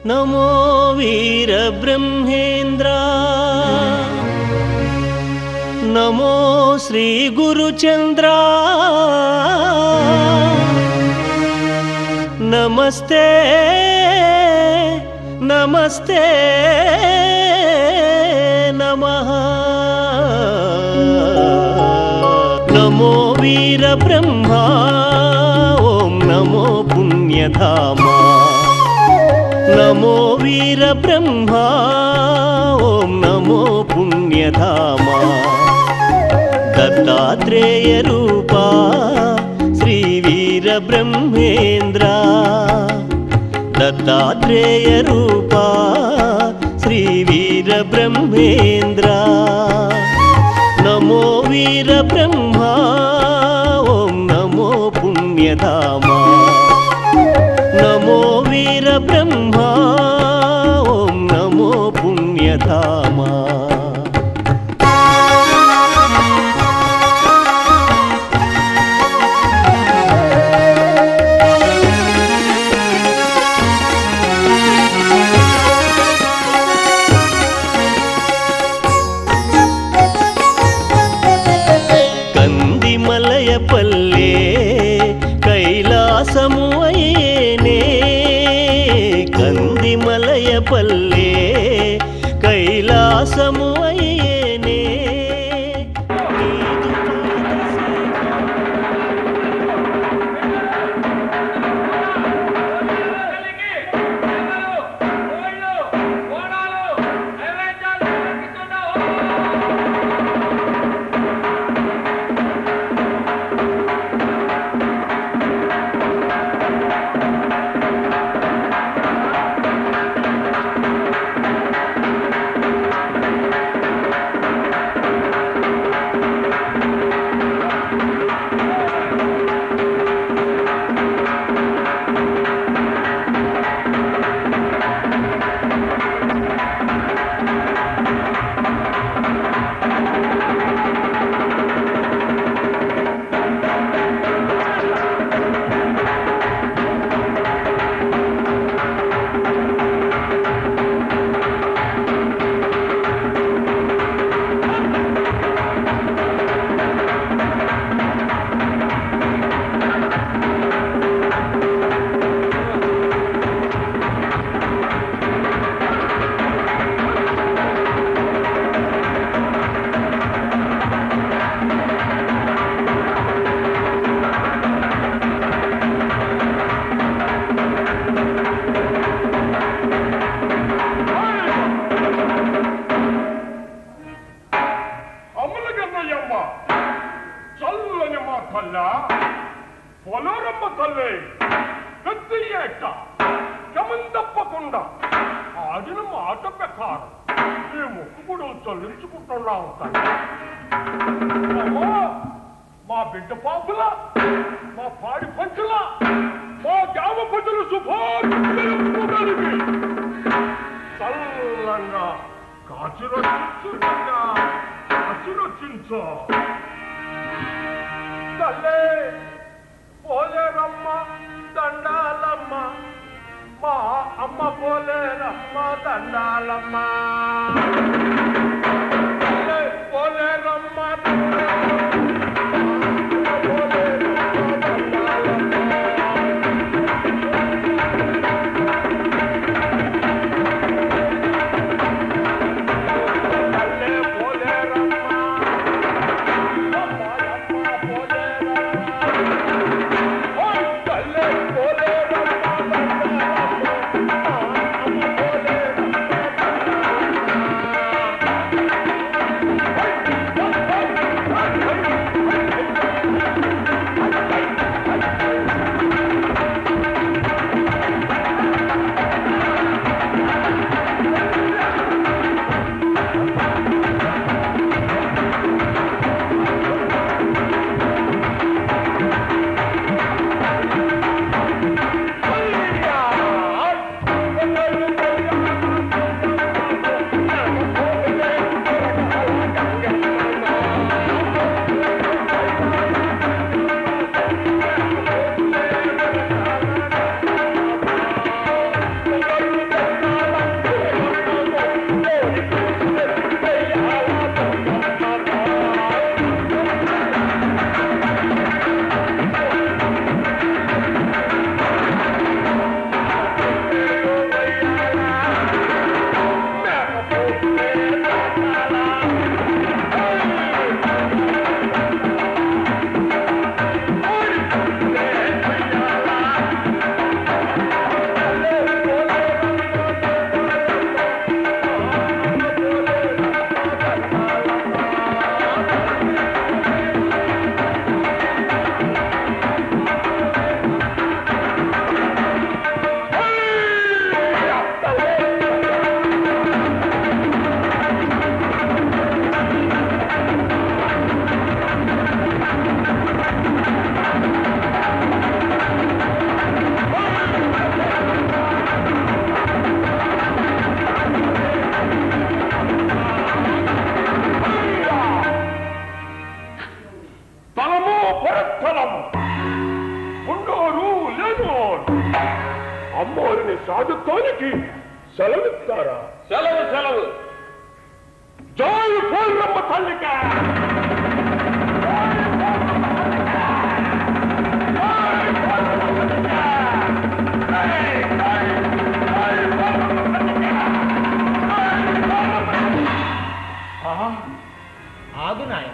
నమో వీర బ్రహ్మేంద్ర నమో శ్రీ గురుచంద్ర నమస్తే నమస్తే నమః నమో వీర బ్రహ్మ ఓం నమో పుణ్యధామా నమో వీర బ్రహ్మ ఓం నమో పుణ్యధామా దత్తాత్రేయ రూపా శ్రీ వీర బ్రహ్మేంద్ర దత్తాత్రేయ రూపా శ్రీ వీర బ్రహ్మేంద్ర నమో వీర బ్రహ్మ ఓం నమో పుణ్యధామా నమో వీర బ్రహ్మ ఓం నమో పుణ్యధామా కందిమలయ పల్లె కైలాసము అయ్యేనే కందిమలయ పల్లె కైలాసము అయ్యేనే నీదు పాదసేవ కలిగి పిల్లలు, కోళ్ళు, కోడాలు, నైవేద్యాలు సమర్పిస్తున్నావు. అమలగన్నయ్యమ్మ చల్లని మా కళ్ళ పొలరమ్మ తల్లి పెద్ద ఏట గమం తప్పకుండా ఆడిన మాట ప్రకారం ఈ మొక్కుడు చెల్లించుకుంటున్నాం తల్లి అమ్మా, మా బిడ్డ పాపుల మా పాడి పంచుల మా జామ పంచుల శుభాకాంక్షలు చల్లంగా కాచి రక్షించుగా కాచి రక్షించు తల్లే పోలేరమ్మ దండాలమ్మ మా అమ్మ పోలేరమ్మ దండాలమ్మ తల్లే పోలేరమ్మ తల్లే పోలేరమ్మ పోలేరమ్మ రామతోనికి సెలవిస్తారా సెలవు సెలవు జై పోల్రమ్మ తల్లిక ఆగు నాయన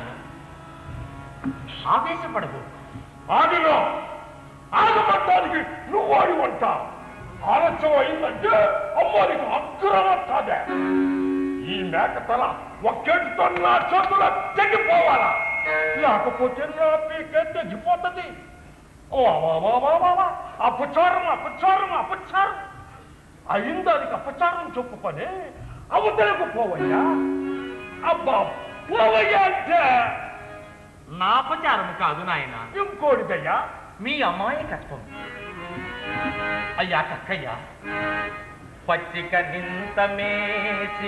ఆవేశపడకు ఆగిలో ఆగమట్టానికి నువ్వు ఆడి వంట ఆలస్యం అయిందంటే అమ్మానికి అగ్రమ కాదే ఈ మేక తల ఒక్కేటితో నా చేతుల తెగిపోవాలా లేకపోతే నా పీకే తెగిపోతుంది ఓ వా వా వా వా వా. అపచారం అపచారం అపచారం అయింది అది అపచారం చెప్పుకొని అవతలకు పోవయ్యా అబ్బా పోవయ్యా అంటే నా అపచారం కాదు నాయన ఇంకోటిదయ్యా మీ అమాయకత్వం అయ్యా కక్కయ్య పచ్చిక నింత మేసి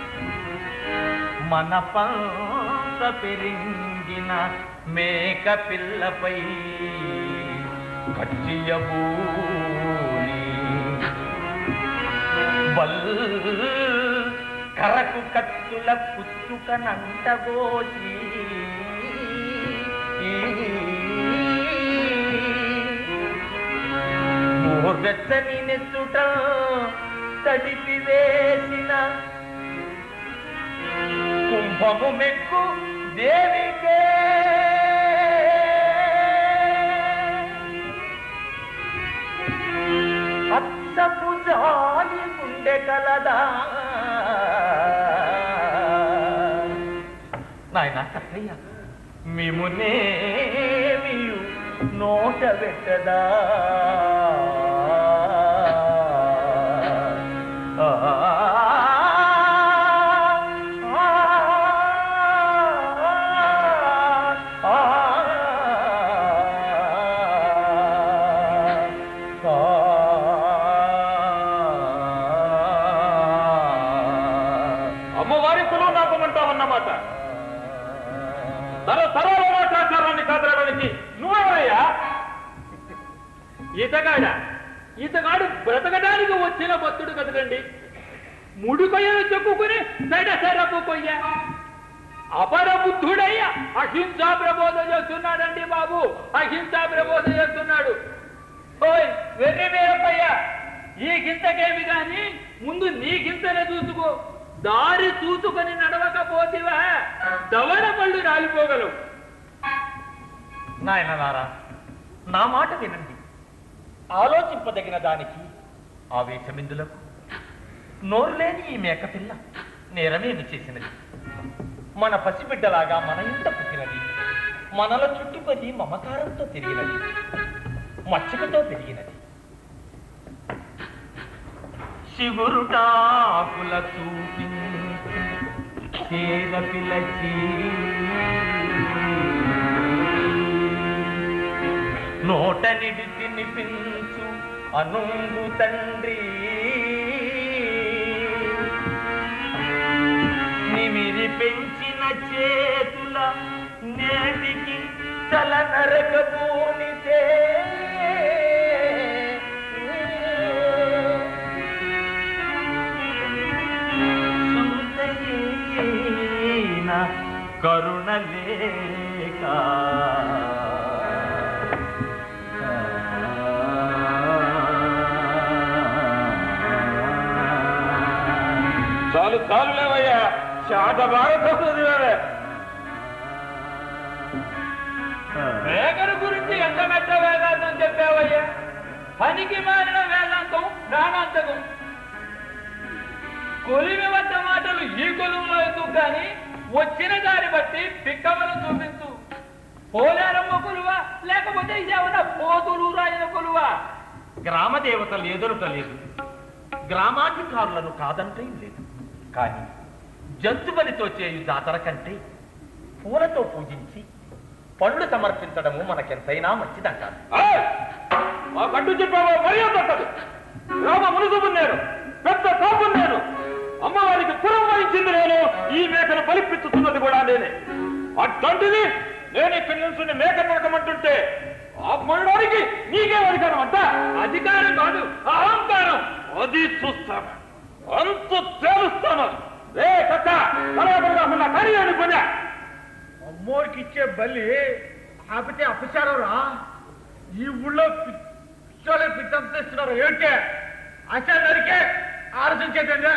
మన పంత పెరింగిన మేక పిల్లపై కచ్చియబూని బల్ కరకు కత్తుల పుచ్చుకనంటబోసి మోగచ్చని నెత్తుట తడిపి వేసిన కుంభము మెక్కు దేవికే అచ్చపు జాలి గుండె కలదా నాయన కక్కయ్య మిమునేమియు నోట పెట్టదా ఆ, ఆ, అమ్మవారి కులం నాపమంటావన్నమాట తర తరాల మాట్లాచారాన్ని కాదనడానికి నువ్వెవరయ్యా ఈతగాడ ఈతగాడు బ్రతకడానికి వచ్చిన భక్తుడు కదకండి ముడికొయ్యను చెక్కుకుని సైడ సరపు కొయ్య అపర బుద్ధుడయ్య అహింసా ప్రబోధ చేస్తున్నాడండి బాబు అహింసా ప్రబోధ చేస్తున్నాడు ఓయ్ వెర్రి వీరప్పయ్య ఈ గింతకేమి గాని ముందు నీ గింతనే చూసుకో దారి చూసుకొని నడవకపోతివా దవడ పళ్ళు రాలిపోగలవు నాయనలారా నా మాట వినండి ఆలోచింపదగిన దానికి ఆవేశమిందులకు నోరు లేని ఈ మేకపిల్ల నేరమేమి చేసినది మన పసిబిడ్డలాగా మన ఇంట పుట్టినది మనల చుట్టుకొని మమకారంతో తిరిగినది మచ్చికతో పెరిగినది శివురుటాకుల చూపించు చేద పిలచి నోట నిడిసి నిపించు అనుంగు తండ్రి నిమిరి పెంచిన చేతుల నేటికి తల నరకబోనితే సొంతయైన కరుణ లేక చాలు చాలు లేవయ్యా చాట బాగా చదువుతున్నావే వేగన గురించి ఎంత మెట్ట వేదాంతం చెప్పావయ్యా పనికి మారిన వేదాంతం ప్రాణాంతకం కొలిమి వద్ద మాటలు ఈ కొలువులో ఎందుకు కానీ వచ్చిన దారి బట్టి పిక్కవలు చూపించు పోలేరమ్మ కొలువా లేకపోతే ఇదేమన్నా పోతులు రాయిన కొలువా గ్రామ దేవతలు ఎదురుట లేదు గ్రామాధికారులను కాదంటే లేదు కానీ జంతుబలితో చేయు జాతర కంటే పూలతో పూజించి పండ్లు సమర్పించడము మనకెంతైనా మంచిదంటారు ఏయ్! మా కట్టు చెప్పావో మర్యాద తప్పదు రామ మునుసుబు నేను పెద్ద కాపు నేను అమ్మవారికి పురం వహించింది నేను ఈ మేకను బలిపించుతున్నది కూడా నేనే అట్లాంటిది నేను ఇక్కడి నుంచి మేక నరకమంటుంటే ఆపడానికి నీకే అధికారం అంట అధికారం కాదు అహంకారం అది చూస్తాను అంత తేలుస్తాను రే కక్క కలవకుండా ఉన్న కార్యాన్ని పని అమ్మోరికి ఇచ్చే బలి ఆపితే అపచారం రా ఈ ఊళ్ళో పిచ్చోలే పిచ్చంత ఇస్తున్నారు ఏంటే అచ్చా నరికే ఆలోచించేటండి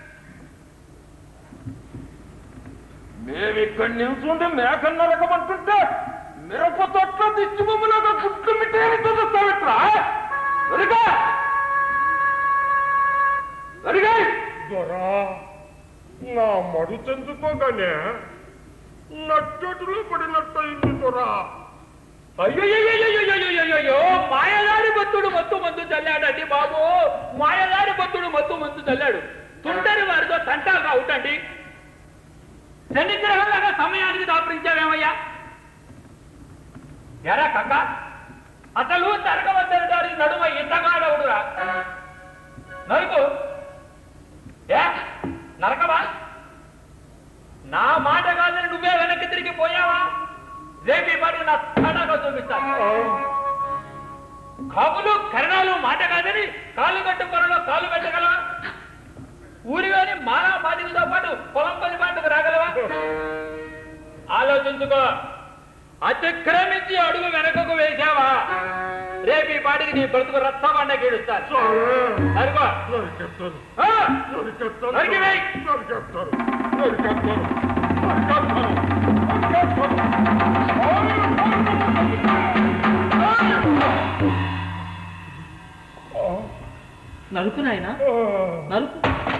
మేము ఇక్కడి నిల్చుంటే మేకన్న రకమంటుంటే మిరప తొట్ల దిష్టి బొమ్మలాగా గుడ్లు మిట్టేరి చూస్తావిట్రా సరిగా సరిగా దొరా నా మడు చెందుకోగానే నట్టటులో పడినట్టయింది దొరా అయ్యో మాయదారి భక్తుడు మత్తు మందు చల్లాడండి బాబు మాయదారి భక్తుడు మత్తు మందు చల్లాడు తుంటరి వారితో తంటాగా అవుతండి శనిగ్రహంలాగా సమయానికి దాపరించావేమయ్యా ఎరా కక్క అసలు తరగవద్దరు గారి నడుమ ఇంతగాడవుడురా నరుకు ఏ నరకవా నా మాట కాదని నువ్వే వెనక్కి తిరిగి పోయావా రేపి పాటి నా తడాగా చూపిస్తాను కబులు కరణాలు మాట కాదని కాలు కట్టు పొరలో కాలు పెట్టగలవా ఊరిలోని మానవ బాధ్యతతో పాటు పొలం పని పాటకు రాగలవా ఆలోచించుకో అతిక్రమించి అడుగు వెనకకు వేశావా రేపు ఈ పాటికి నీ బ్రతుకు రక్తమండ గీడుస్తాను సరిపో నరికేస్తాను ఆ! నరికేస్తాను నరికి వేయ్. నరికేస్తాను నరికేస్తాను నరికేస్తాను నరుకు నాయన నరుకు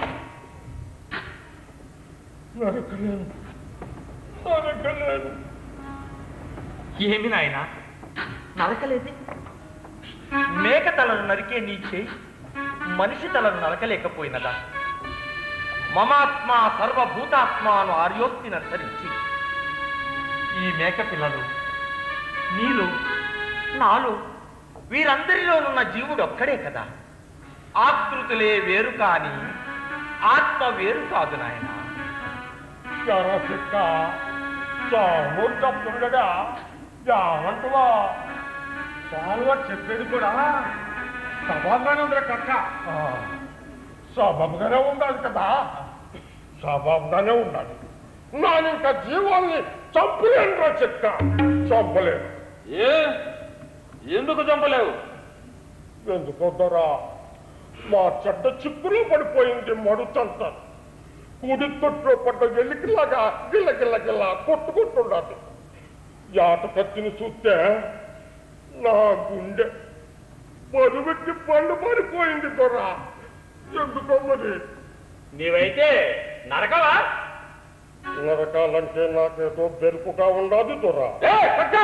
నరకలేను నరకలేను ఏమి నాయన నరకలేదే మేక తలను నరికే నీ చేయి మనిషి తలను నరకలేకపోయినదా మమాత్మ సర్వభూతాత్మాను ఆర్యోక్తిని అనుసరించి ఈ మేక పిల్లలు నీలో నాలో వీరందరిలోనున్న జీవుడు ఒక్కడే కదా ఆకృతులే వేరు కాని ఆత్మ వేరు కాదు నాయన ఎరా చిక్క చావు తప్పుండగా జావంటువా చాలుగా చెప్పేది కూడా సభగానే ఉంది కక్క సబబ్గానే ఉండాలి కదా సబబ్గానే ఉండాలి నేను ఇంకా జీవాల్ని చంపలేను రా చిక్క చంపలేను ఏ ఎందుకు చంపలేవు ఎందుకొద్దరా మా చెడ్డ చిక్కులో పడిపోయింది మడుతంతా కుడి తొట్టులో పడ్డ ఎలికిలాగా గిల్ల గిల్ల గిల్ల కొట్టుకుంటున్నది యాట కత్తిని చూస్తే నా గుండె బరువెక్కి పళ్ళు మారిపోయింది దొరా ఎందుకో మరి నీవైతే నరకవా నరకాలంటే నాకేదో బెరుపుగా ఉండదు దొరా ఏ కక్క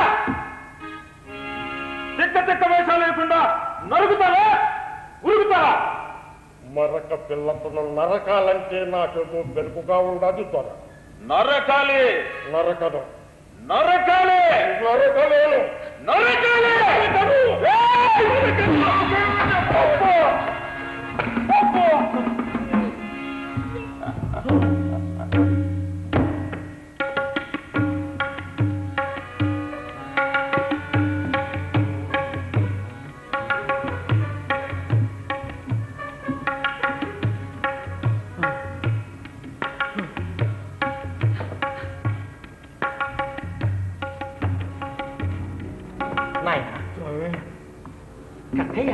తిక్క తిక్క వేషాలు లేకుండా నరుకుతావా ఉరుకుతావా మరక పిల్లతను నరకాలంటే నాకేదో బెరుపుగా ఉండదు దొర నరకాలి నరకదు నరకాలి నరకలేను నరకాలి నాయన కక్కయ్య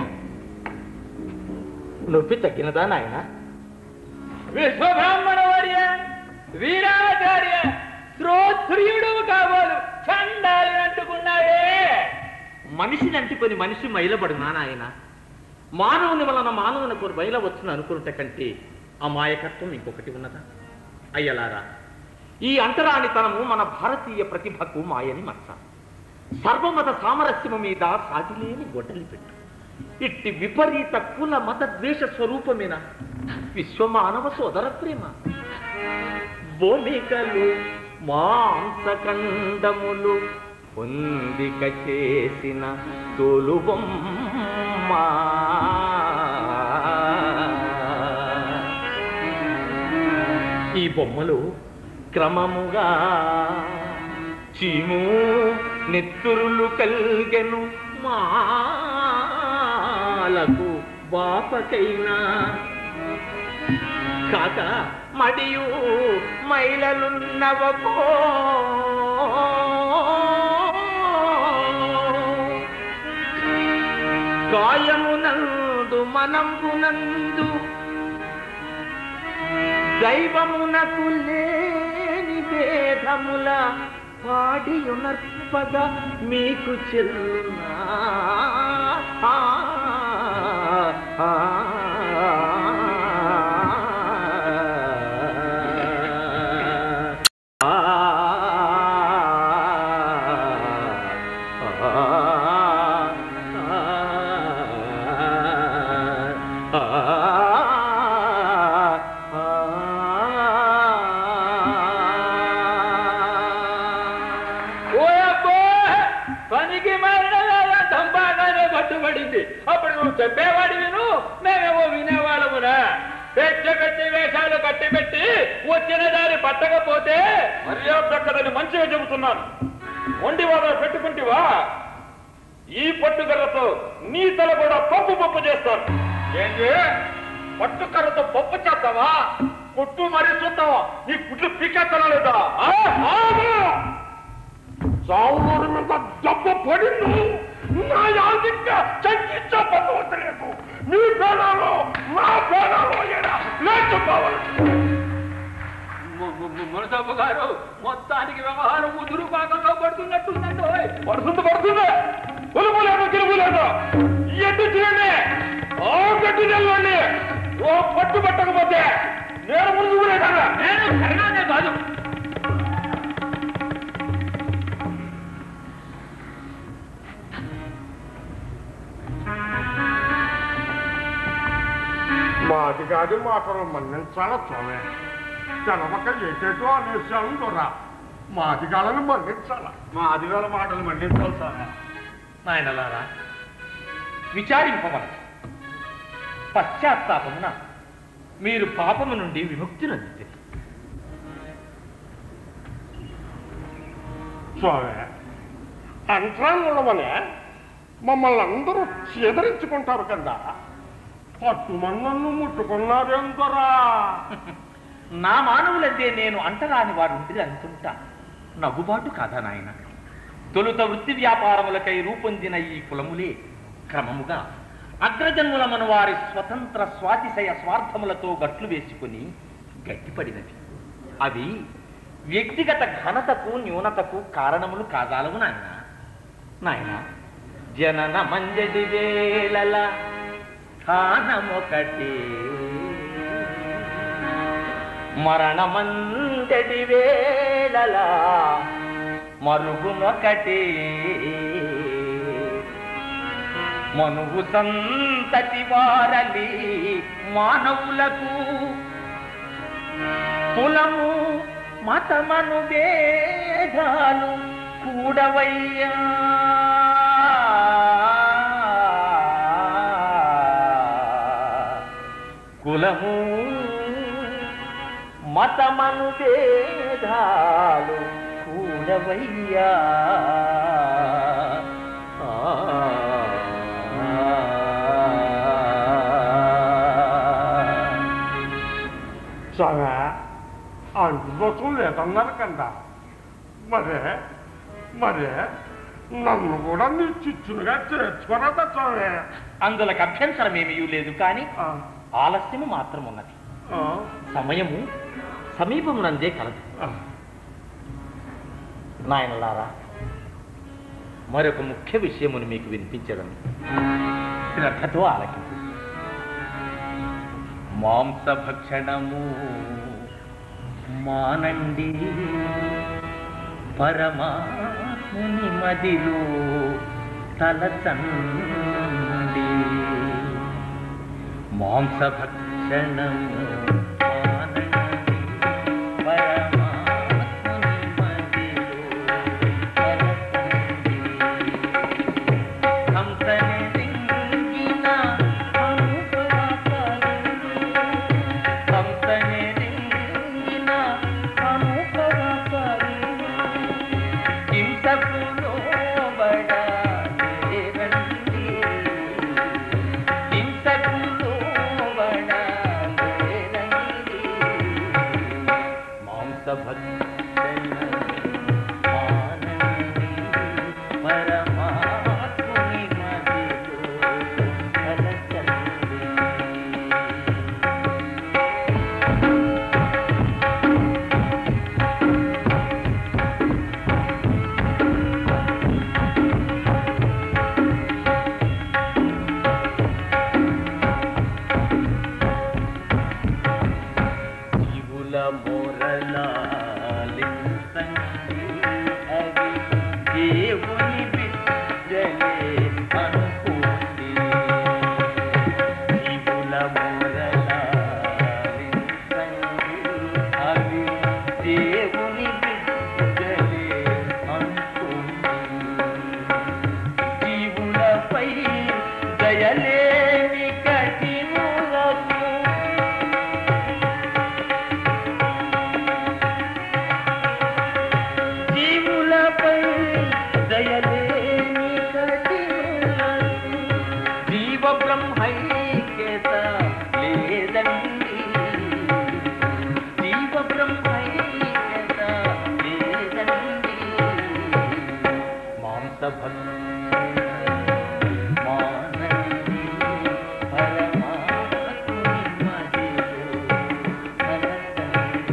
నొప్పి తగ్గినదా నాయన విశ్వబ్రాహ్మణ వర్య వీరాచార్య శ్రోత్రియుడు కాబోలు చండాలి అంటుకున్నావే మనిషిని అంటుకొని మనిషి మైలబడునా నాయన మానవుని వలన మానవునకు మైల వచ్చును అనుకున్నట కంటే అమాయకత్వం ఇంకొకటి ఉన్నదా అయ్యలారా ఈ అంతరానితనము మన భారతీయ ప్రతిభకు మాయని మచ్చ సర్వమత సామరస్యము మీద సాటిలేని గొడ్డలి పెట్టు ఇట్టి విపరీత కుల మత ద్వేష స్వరూపమైన విశ్వమానవ సోదర ప్రేమ బోలికలు మాంసఖండములు పొందిక చేసిన తోలుబొమ్మ ఈ బొమ్మలు క్రమముగా చీము నెత్తురులు కల్గెను మాలకు పాపకైనా కాక మడియు మైలలున్నవకో కాయమునందు మనంబునందు దైవమునకు లేని భేదముల పాడియునర్పగా మీకు చెల్లునా ఆ, ఆ, ఆ, ఓయబ్బో! పనికి మారిన దంబాగానే పట్టుబడింది అప్పుడు నువ్వు చెప్పేవాడి విను మేమేమో వినేవాళ్ళమునా పెట్టి పెట్టి వేషాలు కట్టి పెట్టి వచ్చిన దారి పట్టకపోతే మర్యాద దక్కదని మంచిగా చెబుతున్నాను ఒండి వాదన పెట్టుకుంటివా ఈ పట్టుకర్రతో నీ తల కూడా పప్పు పప్పు చేస్తాను ఏంటి పట్టుకర్రతో పప్పు చేస్తావా కుట్టు మరీ చూస్తావా నీ కుట్లు పీకెత్తనా లేదా ఆ? ఆగు! సావులూరి మీద దెబ్బ పడింది నా యాదిగా చంకించబడవట్లేదు మీ పేడాలో నా పేడాలో లేచిపోవాలి మునసబ్బు గారు మొత్తానికి వ్యవహారం ముదురు భాగంలో పడుతున్నట్టుందండి ఓయ్. పడుతుంది పడుతుంది పులుపులేదు గిలుపులేదు ఎడ్డు చూడండి ఆ గడ్డి నిలవండి ఓ పట్టు పట్టకపోతే నేను ముందుకునే కదా నేను సరిగానే కాదు మాది కాదు మాటలు మన్నించాలా స్వామి తెలవక ఏటేటో అనేసాను దొరా మాది కాలని మన్నించాలా మా అధికారుల మాటలు మండించాలి సార్ నాయనలారా విచారింపవలసి పశ్చాత్తాపమున మీరు పాపము నుండి విముక్తి నొందితే స్వామి అంట్రాములమనే మమ్మల్ని అందరూ చేదరించుకుంటారు కదా పట్టుమన్నను ముట్టుకున్నారేందరా నా మానవులంటే నేను అంటరాని వారు ఉండి అనుకుంటా నవ్వుబాటు కాదా నాయన తొలుత వృత్తి వ్యాపారములకై రూపొందిన ఈ కులములే క్రమముగా అగ్రజన్ములమన వారి స్వతంత్ర స్వాతిశయ స్వార్థములతో గట్లు వేసుకుని గట్టిపడినవి అవి వ్యక్తిగత ఘనతకు న్యూనతకు కారణములు కాదాలవు నాయన నాయన జనన మంజడి వేళల స్థానమొకటి మరణమంతటి వేళలా మరుగునొకటి మనువు సంతతి వారలి మానవులకు కులము మతమను భేదాలు కూడవయ్యా కులము మతమను భేదాలు కూడవయ్యా స్వామి అందుకోసం లేదన్నారు కదా మరే మరే నన్ను కూడా నీ చిచ్చునుగా చేర్చుకోరదా స్వామి అందులకు అభ్యంతరమేమీ లేదు కానీ ఆ, ఆలస్యము మాత్రం ఉన్నది ఆ, సమయము సమీపమునందే కలదు ఆ. నాయనలారా మరొక ముఖ్య విషయమును మీకు వినిపించడం శ్రద్ధతో ఆలకి మాంసభక్షణము మానండి పరమాత్ముని మదిలో తలచండి మాంసభక్షణము మానండి పరమాత్ముని మదిలో తలచండి హంసని రింగిన అనుపవకరుడు హంసని రింగిన అనుపవకరుడు హింసకు లోబడ చేరండి హింసకు భక్తన ఆనంది పరమాత్ముని మదిలో కలచండి జీవుల మొరలాలించండి అవి దేవుని బిడ్డలే అనుకోండి జీవుల మొరలాలించండి అవి దేవుని బిడ్డలే అనుకోండి జీవులపై దయలేని కఠినులకు జీవులపై దయలేని కఠినులకు జీవ బ్రహ్మైక్యత లేదండి జీవ బ్రహ్మైక్యత లేదండి మాంస మానంది పరమాత్ముని మదిలో కలసండి.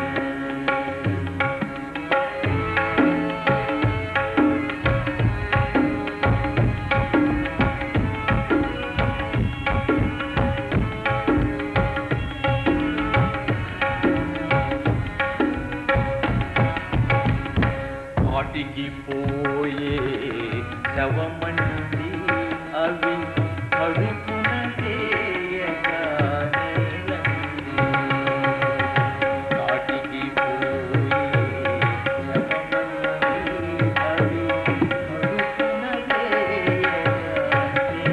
వాటికి పోయే శవమండి అవి కడుపున చేయగానే వాటికి పోయే శవమండి అవి కడుపున చేయగానే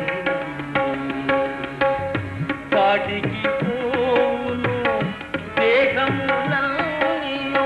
వాటికి పోవును దేహములన్నీయు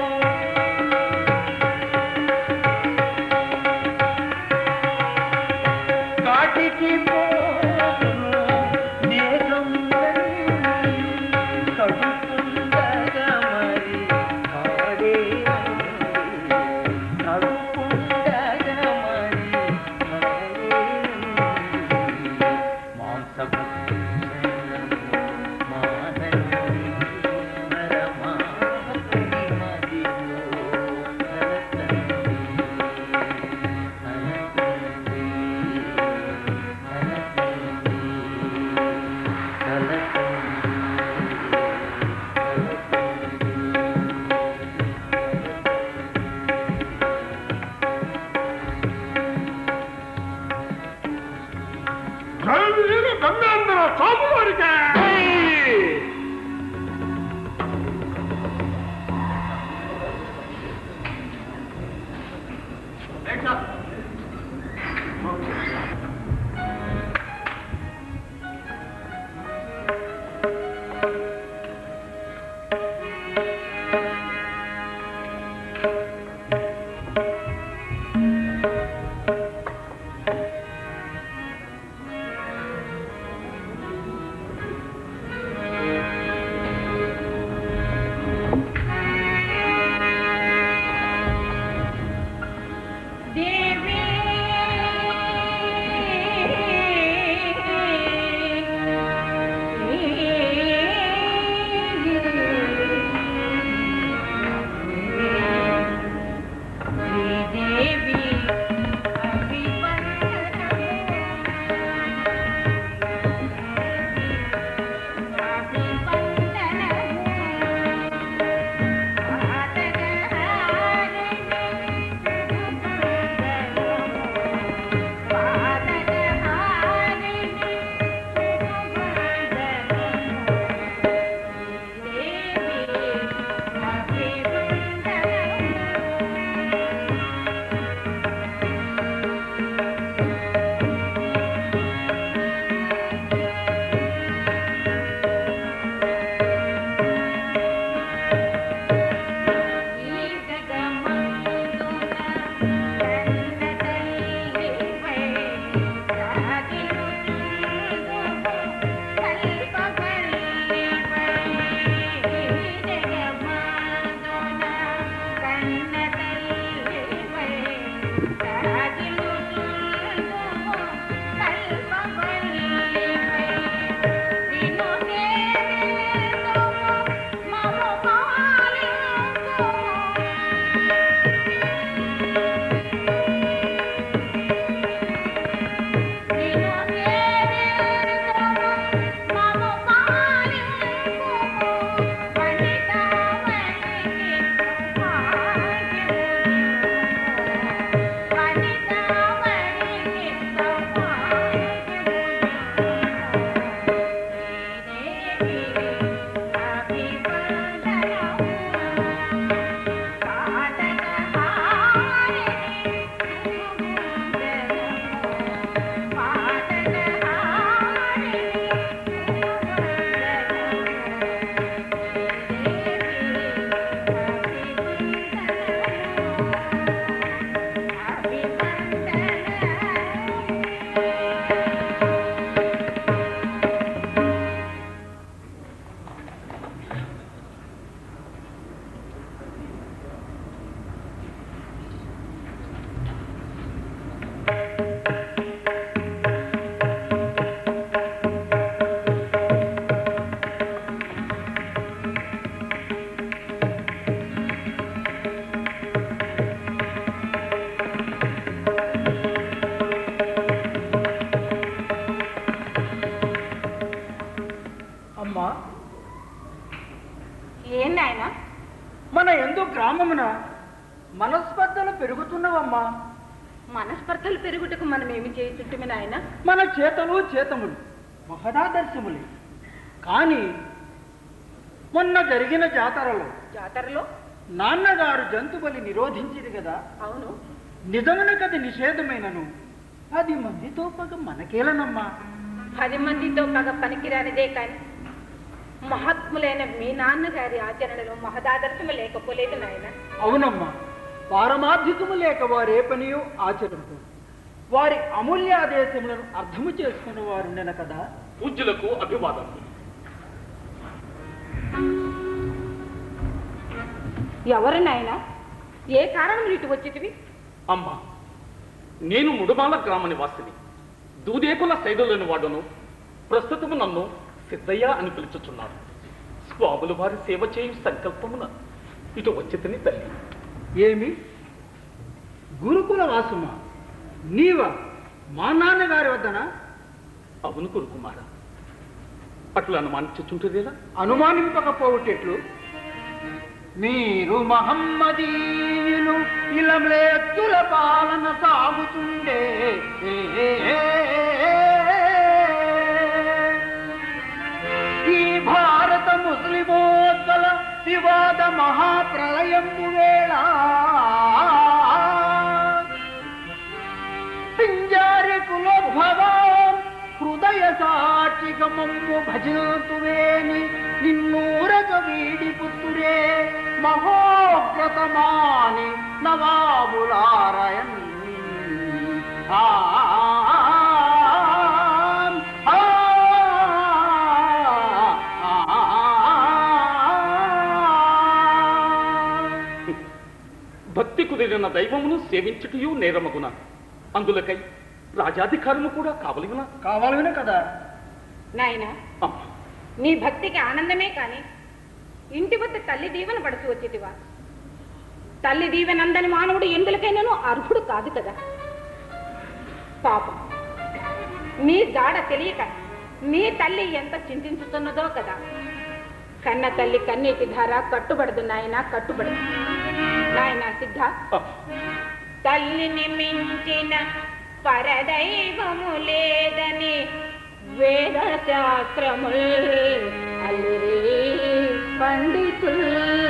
ఏం నాయన మన ఎందు గ్రామమున మనస్పర్ధలు పెరుగుతున్నవమ్మా మనస్పర్ధలు పెరుగుటకు మనం ఏమి చేయుచుంటుమి నాయన మన చేతలు చేతములు మహదాదర్శములే కానీ మొన్న జరిగిన జాతరలో జాతరలో నాన్నగారు జంతుబలి నిరోధించింది కదా అవును నిజమునకది నిషేధమైనను పది మందితో పగ మనకేలనమ్మా పది మందితో పగ పనికిరానిదే కానీ మహాత్ములైన మీ నాన్నగారి ఆచరణలో మహదాదర్శము లేకపోలేదు నాయన అవునమ్మా పారమార్థికము లేక వారే పనియో ఆచరింపు వారి అమూల్యాదేశములను అర్థము చేసుకున్న వారు నెన కదా పూజ్యులకు అభివాదం ఎవరు నాయన ఏ కారణం ఇటు వచ్చితివి అమ్మా నేను ముడుమాల గ్రామ నివాసిని దూదేకుల సైదులను వాడును ప్రస్తుతము నన్ను సిద్ధయ్య అని పిలుచుచున్నాడు స్వాములు వారి సేవ చేయు సంకల్పమున ఇటు వచ్చితని తల్లి ఏమి గురుకుల వాసుమా నీవా మా నాన్నగారి వద్దన అవును కురుకుమార అట్లు అనుమానించుచుంటుదేలా అనుమానింపకపోవుటెట్లు మీరు మహమ్మదీయులు ఇలమేత్తుల పాలన సాగుతుండే ఈ భారత ముస్లిమోత్తల వివాద మహాప్రళయము వేళ పింజారి కులోద్భవం హృదయ సాక్షిగమమ్ము భజతువేని నిన్నూరక వీడి పుత్తురే మహోగ్రతమాని నవాబులారయన్ ఆ ఆ, ఆ. భక్తి కుదిరిన దైవమును సేవించుటయు నేరమగున అందులకై రాజాధికారము కూడా కావలిగున కావాలనే కదా నాయన అమ్మా నీ భక్తికి ఆనందమే కాని ఇంటి వద్ద తల్లి దీవెన పడుతూ వచ్చేటివా తల్లి దీవెనందని మానవుడు ఎందులకైనాను అర్హుడు కాదు కదా పాపం నీ జాడ తెలియక నీ తల్లి ఎంత చింతించుతున్నదో కదా కన్న తల్లి కన్నీటి ధార కట్టుబడదు నాయన కట్టుబడదు నాయన సిద్ధ ఆ, తల్లిని మించిన పరదైవము లేదని వేద శాస్త్రముల్ అల్లిరి పండితుల్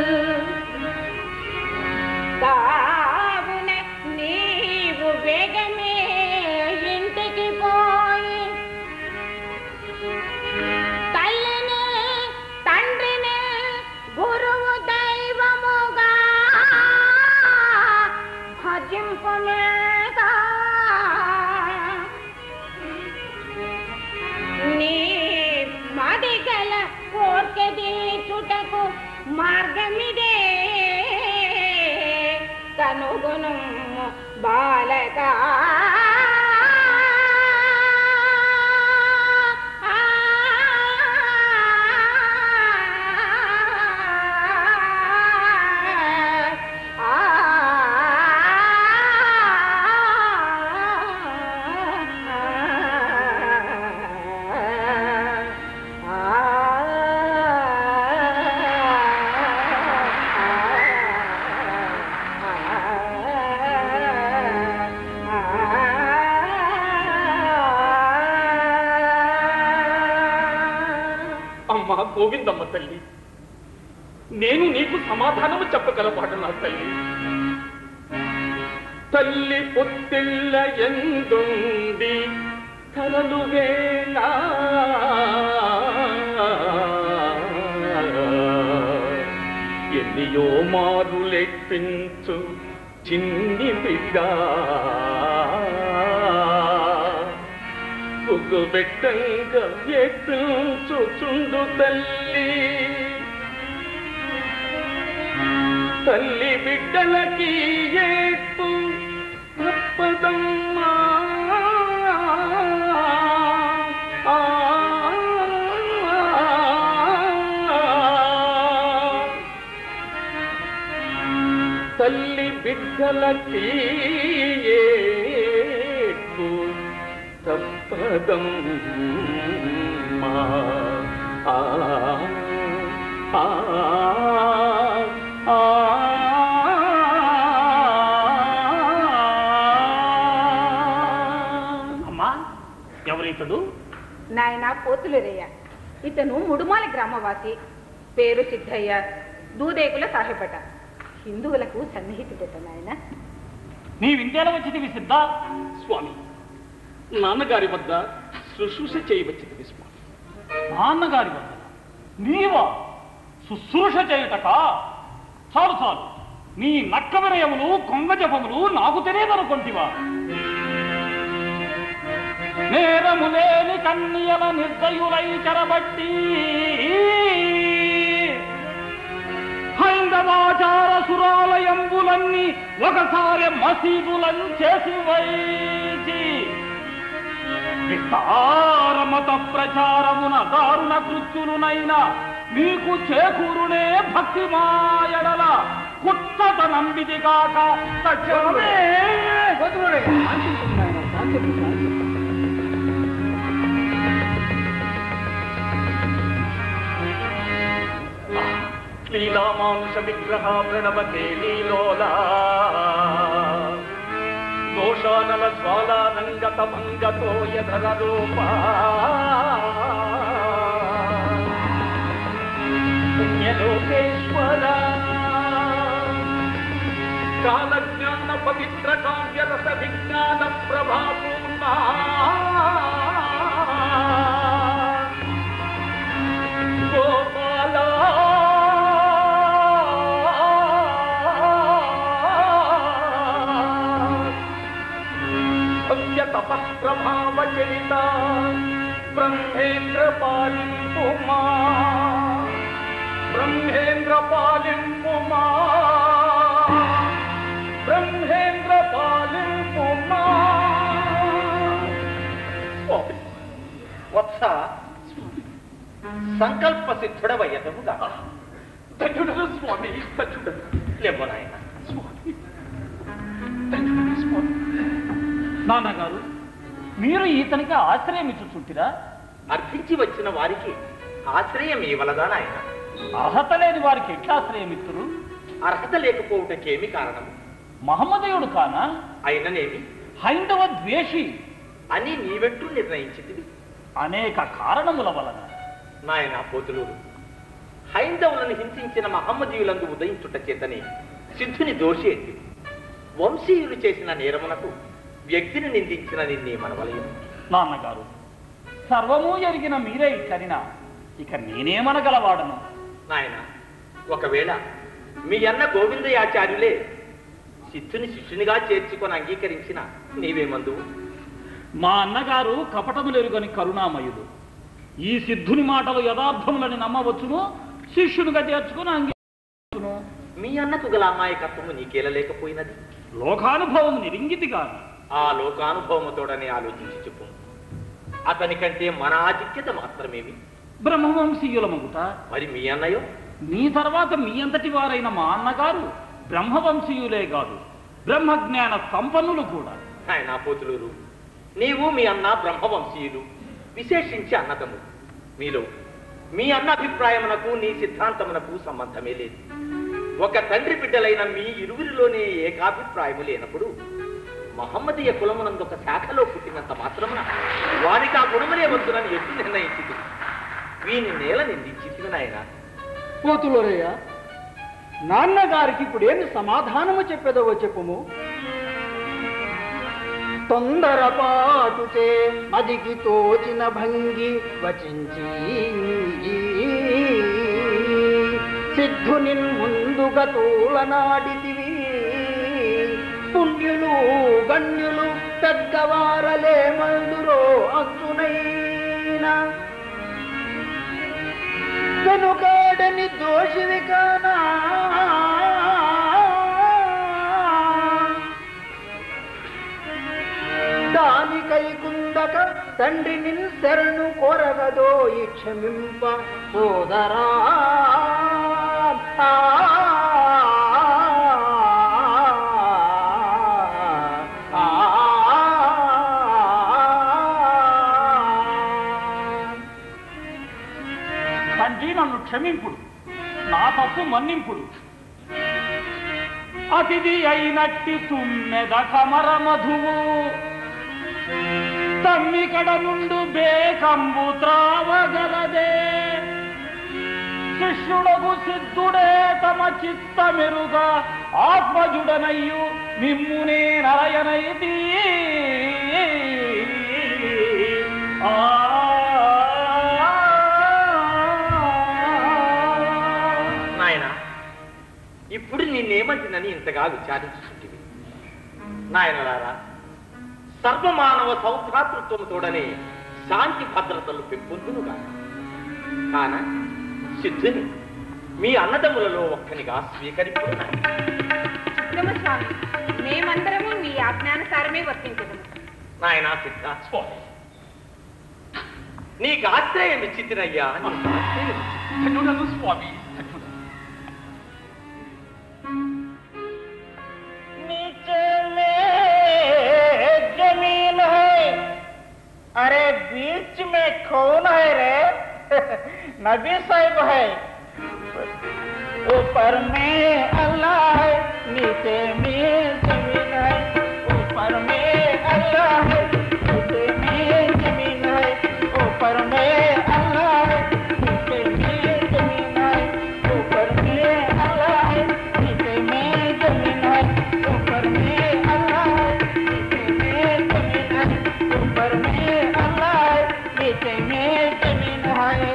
కావున నీవు వేగమే ఇంటికి పోయి తల్లిని తండ్రిని గురువు దైవముగా భజింపుమేగా నీ మదిగల కోర్కెది చుటకు మార్గమిదే కనుగొను బాలకా అమ్మా గోవిందమ్మ తల్లి నేను నీకు సమాధానము చెప్పగలవాడు నా తల్లి తల్లి పొత్తిళ్ళ ఎందుంది తరలు వేళ ఎన్నియో మారులెప్పించు చిన్ని బిడ్డ పొగ్గు పెట్టంగా ఎత్తుంచుచుండు తల్లి తల్లి బిడ్డలకి ఏట్టు తప్పదమ్మా ఆ, తల్లి బిడ్డలకి ఏట్టు తప్పదమ్మా ఆ, ఆ, అమ్మా ఎవరితడు నాయన పోతులేరయ్య ఇతను ముడుమాలి గ్రామవాసి పేరు సిద్ధయ్య దూదేకుల సాహెబట హిందువులకు సన్నిహితుడట నాయన నీ విందేల వచ్చింది సిద్ధ స్వామి నాన్నగారి వద్ద శుశ్రూష చేయవచ్చింది స్వామి నాన్నగారి వద్ద నీవా శుశ్రూష చేయుటక చాలు చాలు నీ నక్క వినయములు కొంగ జపములు నాకు తెలియదనుకుంటివా నేరము లేని కన్యల నిర్దయులై చెరబట్టి హైందవాచార సురాలయంబులన్నీ ఒకసారి మసీదులం చేసి వైచి విస్తారమత ప్రచారమున దారుణ కృత్యులునైన మీకు చేకూరునే భక్తి మాయడల కుట్టత నంబిది కాక తక్షణమే వదులుడయ్యా, శాంతించు నాయనా, శాంతించు, శాంతించు. లీలామాంస విగ్రహ ప్రణవతే లీలోలా దోషానల జ్వాలానంగత మంగతో యధర రూపా పుణ్యలోకేశ్వర కాలజ్ఞాన పవిత్ర కావ్యరస విజ్ఞాన ప్రభాపూర్ణ గోపాల సత్య తపఃప్రభావ చరిత బ్రహ్మేంద్ర పాలింపుమా బ్రహ్మేంద్ర పాలింపుమా బ్రహ్మేంద్ర పాలింపుమా స్వామి వత్స సంకల్ప సిద్ధుడవయ్యతముగా ధన్యుడను స్వామి ధన్యుడను లేవనాయన స్వామి ధన్యుడను స్వామి నాన్నగారు మీరు ఈతనికి ఆశ్రయం ఇచ్చుచుంటిరా అర్థించి వచ్చిన వారికి ఆశ్రయం ఇవ్వలదా నాయన అర్హత లేని వారికి ఎట్లా ఆశ్రయం ఇస్తురు అర్హత లేకపోవటకేమి కారణం మహమ్మదయుడు కానా అయిననేమి హైందవ ద్వేషి అని నీవెట్టు నిర్ణయించింది అనేక కారణముల వలన నాయన పోతులూరు హైందవులను హింసించిన మహమ్మదీయులందు ఉదయించుట చేతనే సిద్ధుని దోషి ఎత్తి వంశీయులు చేసిన నేరమునకు వ్యక్తిని నిందించిన నిన్నే మనవలయం నాన్నగారు సర్వము ఎరిగిన మీరే ఇట్లనినా ఇక నేనేమనగలవాడను నాయన ఒకవేళ మీ అన్న గోవిందయాచార్యులే సిద్ధుని శిష్యునిగా చేర్చుకొని అంగీకరించిన నీవేమందువు మా అన్నగారు కపటములెరుగని కరుణామయుడు ఈ సిద్ధుని మాటలు యథార్థములని నమ్మవచ్చును శిష్యునిగా చేర్చుకుని అంగీకరించును మీ అన్నకు గల అమాయకత్వము నీకేలా లేకపోయినది లోకానుభవం నిరింగితి కాదు ఆ లోకానుభవముతోడనే ఆలోచించి చెప్పు అతని కంటే మన ఆధిక్యత మాత్రమేమి బ్రహ్మవంశీయులమగుట మరి మీ అన్నయో మీ తర్వాత మీ అంతటి వారైన మా అన్నగారు బ్రహ్మవంశీయులే కాదు బ్రహ్మజ్ఞాన సంపన్నులు కూడా ఆయన పోతులూరు నీవు మీ అన్న బ్రహ్మవంశీయులు విశేషించి అన్నదమ్ముడు మీలో మీ అన్న అభిప్రాయమునకు నీ సిద్ధాంతమునకు సంబంధమే లేదు ఒక తండ్రి బిడ్డలైన మీ ఇరువురిలోనే ఏకాభిప్రాయము లేనప్పుడు మహమ్మదీయ కులమునందు ఒక శాఖలో పుట్టినంత మాత్రమున వారికి ఆ గుణములే వద్దునని ఎప్పుడు నిర్ణయించింది వీని నేల నిందించింది నాయన పోతులోరయ్య నాన్నగారికి ఇప్పుడు ఏమి సమాధానము చెప్పేదవో చెప్పుము తొందరపాటుచే మదికి తోచిన భంగి వచించి సిద్ధుని ముందుగా తూలనాడితివి పుణ్యులు గణ్యులు పెద్దవారలే మందురో అగ్గునైనా వెనుకాడని దోషివి కానా దానికై కుందక తండ్రి నిన్ శరణు కొరగదో ఈ క్షమింప సోదరా ఆ, ఆ, ఆ. తండ్రి నన్ను క్షమింపుడు తప్పు మన్నింపుడు అతిథి అయినట్టి తుమ్మెద కమర మధువు తమ్మికడ నుండు బేకంబు త్రావగలదే శిష్యుడగు సిద్ధుడే తమ చిత్త మెరుగా ఆత్మజుడనయ్యు మిమ్మునే నరయనైతి నాయన ఇప్పుడు నిన్నేమంటినని ఇంతగా విచారించుకుంటుంది నాయనలారా సర్వమానవ సౌభ్రాతృత్వముతోడనే శాంతి భద్రతలు పెంపొందునుగా కాన సిద్ధుని మీ అన్నదమ్ములలో ఒక్కనిగా స్వీకరిస్తున్నాను స్వామి మేమందరము మీ ఆజ్ఞానుసారమే వర్తించదు నాయనా సిద్ధ నీకు ఆశ్రయం ఇచ్చితినయ్యా నీకు ఆశ్రయం ధన్యుడను స్వామి ధన్యుడను. नीचे में जमीन है अरे बीच में कौन है रे नबी साहब है ऊपर में अल्लाह है नीचे में जमीन है ऊपर में अल्लाह है नीचे में जमीन है ऊपर में अल्लाह है नीचे में जमीन है ऊपर में अल्लाह है नीचे में जमीन है ऊपर में अल्लाह है नीचे में जमीन है ऊपर में अल्लाह है नीचे में जमीन है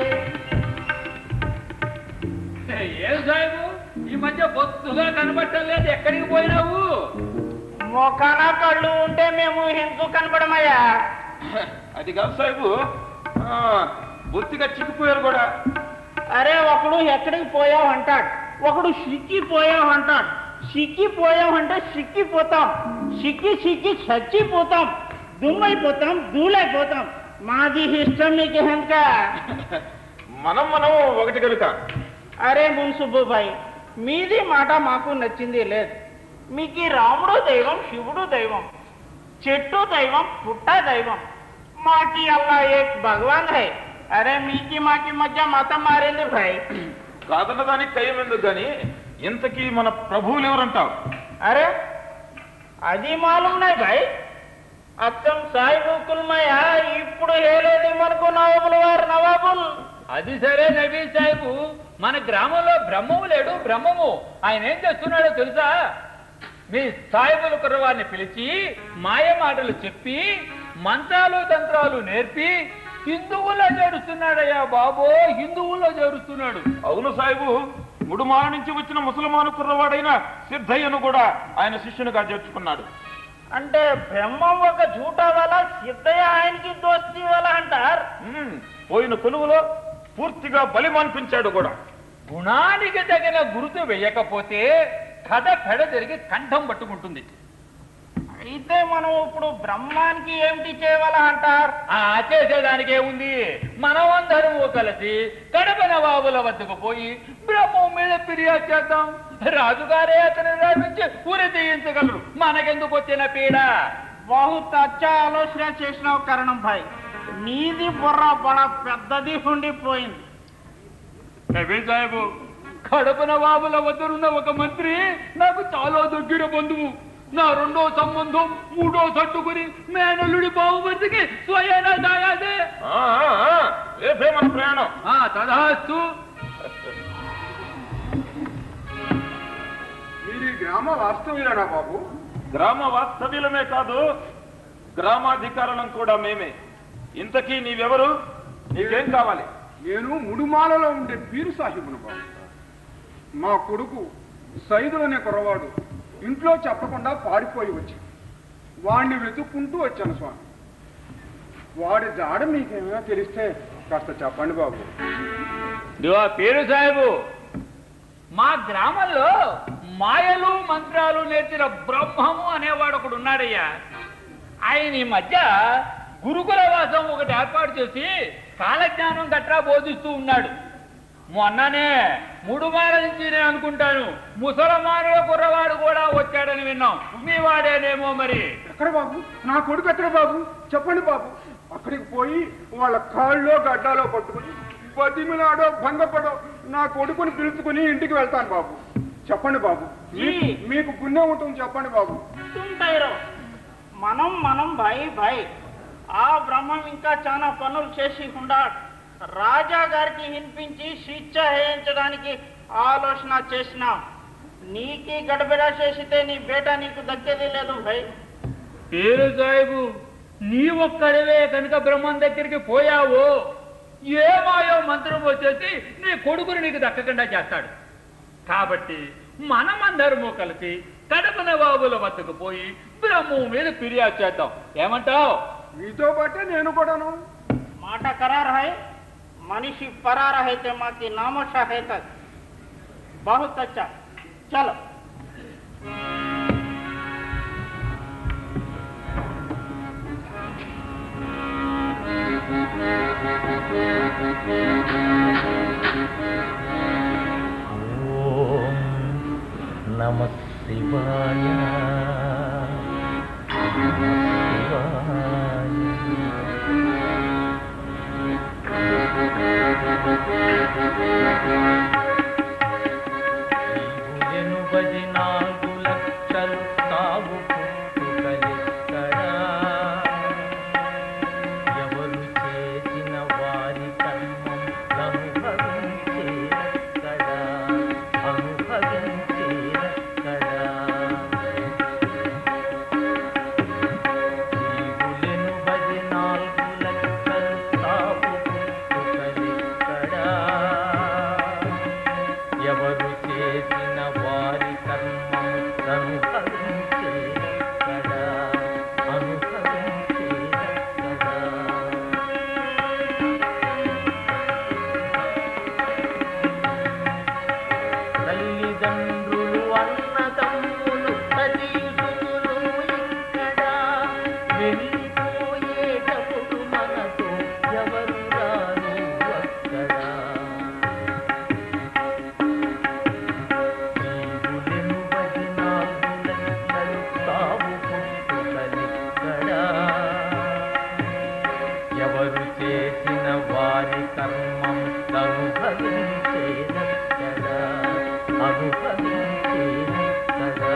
ఏం సాహెబు ఈ మధ్య బొత్తుగా కనబట్టలేదు ఎక్కడికి పోయినావు మొఖాన కళ్ళు ఉంటే మేము హిందూ కనపడమయ్యా అది కాదు సాహెబు ఆ, బొత్తిగా చిక్కిపోయారు కూడా అరే ఒకడు ఎక్కడికి పోయావు అంటాడు ఒకడు సిక్కిపోయావు అంటాడు సిక్కిపోయావు అంటే సిక్కిపోతాం సిక్కి సిక్కి చచ్చిపోతాం దుమ్మైపోతాం దూలైపోతాం మాది ఇష్టం నీకు హెంక మనం మనం ఒకటి కనుక అరే మున్సుబ్బుబాయ్ మీది మాట మాకు నచ్చింది లేదు మీకు ఈ రాముడు దైవం శివుడు దైవం చెట్టు దైవం పుట్ట దైవం మాకి అల్లా ఏక్ భగవాన్ హై అరే మీకి మాకి మధ్య మతం మారింది భాయ్ కాదన్న దానికి కయ్యం ఎందుకు గాని ఇంతకీ మన ప్రభువులు ఎవరంటావు అరే అది మాలూం నాయ్ భాయ్ అచ్చం సాయిబు కుల్మయ్య ఇప్పుడు ఏలేది మనకు నవాబులు వారు నవాబుల్ అది సరే నబీ సాహిబు మన గ్రామంలో బ్రహ్మము లేడు బ్రహ్మము ఆయన ఏం చేస్తున్నాడో తెలుసా మీ సాయిబుల కుర్రవారిని పిలిచి మాయ మాటలు చెప్పి మంత్రాలు తంత్రాలు నేర్పి హిందువుల్లో చేరుస్తున్నాడయ్యా బాబో హిందువుల్లో చేరుస్తున్నాడు అవును సాహిబు ముడుమాల నుంచి వచ్చిన ముసల్మాను కుర్రవాడైన సిద్ధయ్యను కూడా ఆయన శిష్యునిగా చేర్చుకున్నాడు అంటే బ్రహ్మం ఒక జూటా వల్ల సిద్ధయ్య ఆయనకి దోస్తి వల్ల అంటారు ఉమ్, పోయిన కొలువులో పూర్తిగా బలి మాన్పించాడు కూడా గుణానికి తగిన గుర్తు వేయకపోతే కథ పెడ జరిగి కంఠం పట్టుకుంటుంది అయితే మనం ఇప్పుడు బ్రహ్మానికి ఏమిటి చేయవాల అంటారు ఆ చేసేదానికే ఉంది మనమందరము కలిసి కడప నవాబుల వద్దకు పోయి బ్రహ్మం మీద ఫిర్యాదు చేద్దాం రాజుగారే అతని రాపించి ఉరి తీయించగలరు మనకెందుకు వచ్చిన పీడ బహుత్ అచ్చా ఆలోచన చేసినావు కరణం భాయ్ నీది బుర్ర బడ పెద్దది ఉండిపోయింది నబీ సాహెబు కడప నవాబుల వద్దనున్న ఒక మంత్రి నాకు చాలా దగ్గర బంధువు నా రెండో సంబంధం మూడో సట్టుకుని మేనల్లుడి బావుమతికి స్వయాన దాయాదే ఆ, ఆ, ఆ, రేపే మన ప్రయాణం ఆ తదాస్తు మీరు ఈ గ్రామ వాస్తవ్యులేనా బాబు గ్రామ వాస్తవ్యులమే కాదు గ్రామాధికారులం కూడా మేమే ఇంతకీ నీవెవరు నీకేం కావాలి నేను ముడుమాలలో ఉండే పీరు సాహిబును బాబు మా కొడుకు సైదు అనే కురవాడు ఇంట్లో చెప్పకుండా పారిపోయి వచ్చి వాడిని వెతుక్కుంటూ వచ్చాను స్వామి వాడి జాడ మీకేమైనా తెలిస్తే కాస్త చెప్పండి బాబు ఇదిగో పేరు సాహెబు మా గ్రామంలో మాయలు మంత్రాలు నేర్చిన బ్రహ్మము అనేవాడు ఒకడు ఉన్నాడయ్యా ఆయన ఈ మధ్య గురుకుల వాసం ఒకటి ఏర్పాటు చేసి కాలజ్ఞానం గట్రా బోధిస్తూ ఉన్నాడు మొన్ననే ముడుమాల నుంచి నేను అనుకుంటాను ముసలమానుల కుర్రవాడు కూడా వచ్చాడని విన్నాం మీ వాడేనేమో మరి ఎక్కడ బాబు నా కొడుకు ఎక్కడ బాబు చెప్పండి బాబు అక్కడికి పోయి వాళ్ళ కాళ్ళలో గడ్డాలో పట్టుకుని బతిమిలాడో భంగపడో నా కొడుకుని పిలుచుకుని ఇంటికి వెళ్తాను బాబు చెప్పండి బాబు మీ- జీ. మీకు పుణ్యం ఉంటుంది చెప్పండి బాబు తుంటాయిరో మనం మనం భాయ్ భాయ్ ఆ బ్రహ్మం ఇంకా చాలా పనులు చేసి ఉండాడు రాజా గారికి వినిపించి శిక్ష వేయించడానికి ఆలోచన చేసినాం నీకి గడబిడ చేసితే నీ బేట నీకు దక్కేది లేదు భయ్ పేరు సాహిబు నీ ఒక్కడివే కనుక బ్రహ్మం దగ్గరికి పోయావు ఏమాయో మంత్రం వచ్చేసి నీ కొడుకుని నీకు దక్కకుండా చేస్తాడు కాబట్టి మనమందరము కలిసి కడప నవాబుల వద్దకు పోయి బ్రహ్మం మీద ఫిర్యాదు చేద్దాం ఏమంటావు మీతో పాటే నేను కూడాను మాట కరార్ హై మనిషి పరార అయితే మాకి నామోషా అవుతుంది బహుత్ అచ్చా చలో ఓం నమ శివాయ ఎనుబది నాలుగు లక్షలు తావు పుట్టుకలెక్కడా ఎవరు చేసిన వారి కర్మం అనుభవించేదక్కడా అనుభవించేదక్కడా జీవులెను బది నాలుగు లక్షలు తాపు పుట్టుకలెక్కడా ఎవరు చేసిన వారి కర్మం అనుభవించేదక్కడా అనుభవించేదక్కడా తల్లిదండ్రులు అన్నదమ్ములు తల్లిదండ్రులు ఇక్కడ వెళ్ళిపోయేటప్పుడు మనతో ఎవరు రారు అక్కడ జీవులెను బది నాలుగు లక్షలు తావు పుట్టుకలిక్కడా ఎవరు చేసిన వారి కర్మం అనుభవించేదక్కడా అనుభవించేదక్కడా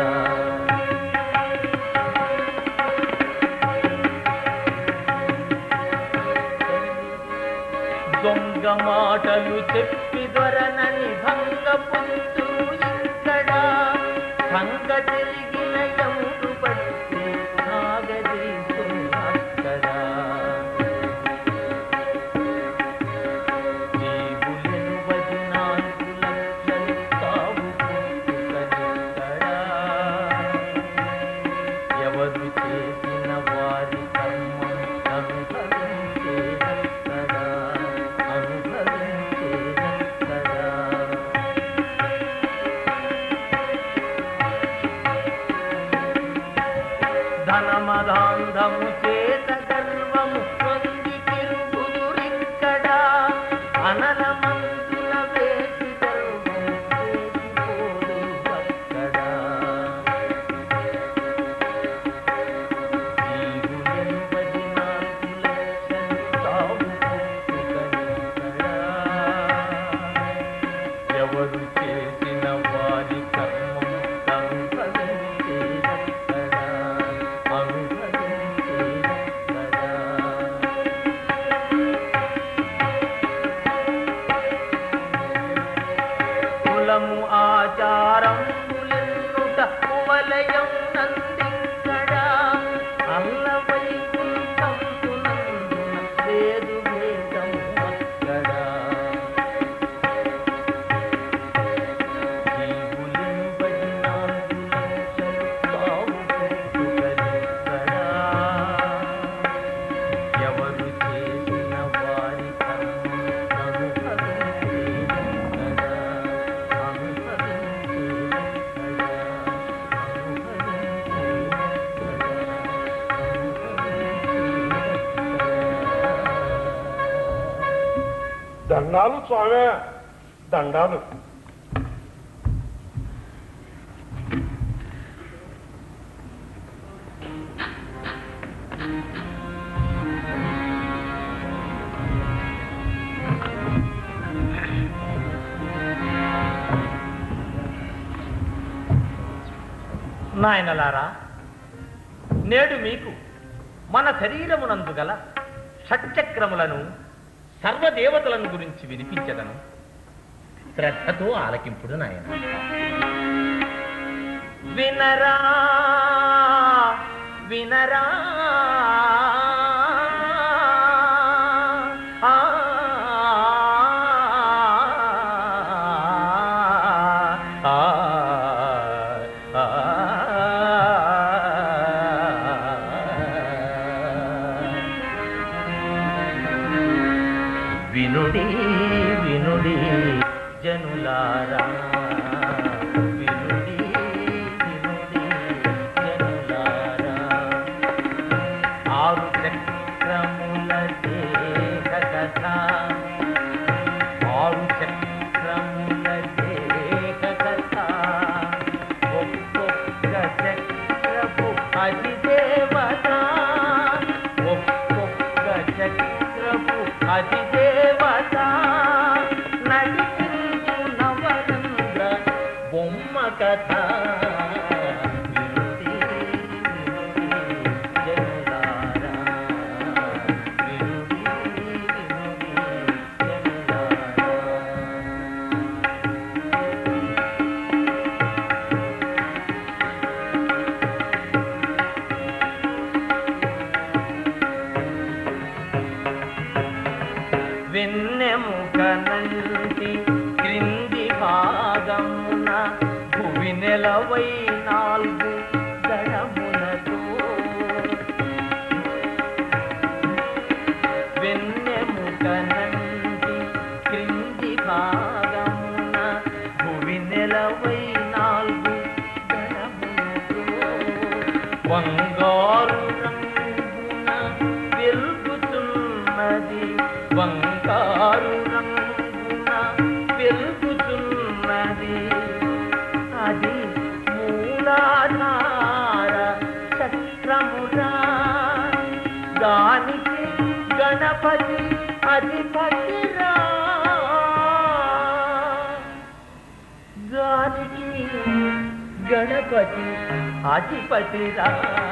దొంగ మాటలు చెప్పి దొరనని భంగ పొందు ఇక్కడ సంగ తిరిగిన ఎముడు పట్టి నాగదీసు అక్కడ జీవులను బది నాలుగు లక్షలు తావు పుట్టుకలిక్కడా ఎవరు చేసిన వారి కర్మం అనుభవించేదక్కడా అనుభవించేదక్కడా ధనమదాంధము చేత గర్వము పొంది తిరుగుదురిక్కడ అనల మంతుల వేసి గర్వము చేసిపోదు అక్కడ జీవులను బది నాలుగు లక్షలు తావు పుట్టుకలిక్కడా ఎవరు చేసిన వారి కర్మం అనుభవించేదక్కడా అనుభవించేదక్కడా కులము ఆచారం ములెన్నుట కువలయం నందిక్కడా అల్ల వైకుంఠంతునందున లేదు భేదం అక్కడా జీవులను బది నాలుగు లక్షలు తావు పుట్టుకలిక్కడా ఎవరు చేసిన వారి కర్మం అనుభవించేదక్కడా అనుభవించేదక్కడా దండాలు స్వామి దండాలు నాయనలారా నేడు మీకు మన శరీరమునందు గల షట్చక్రములను సర్వదేవతలను గురించి వినిపించదను శ్రద్ధతో ఆలకింపుడు నాయన వినరా వినరా ఆ, ఆ, ఆ, వినుడి వినుడి జనులారా వినుడి వినుడి జనులారా ఆరు చక్రముల దేహ కథ ఆరు చక్రముల దేహ కథ ఒక్కొక్క చక్రపు అధిదేవత ఒక్కొక్క చక్రపు అధిదేవత నడిపించు నవరంధ్ర బొమ్మ కథ వినుడి, వినుడి, జనులారా. వినుడి, వినుడి, జనులారా. వెన్నెముకనంటి క్రింది భాగమున భువి నెలవై నాలుగు గడములతో వెన్నెముకనంటి క్రింది భాగమున భువి నెలవై నాలుగు గడములతో బంగారు రంగున వెలుగుతున్నది బంగారు రంగున వెలుగుతున్నది అది మూలాధార చక్రమురా దానికి గణపతి అధిపతిరా దానికి గణపతి అధిపతిరా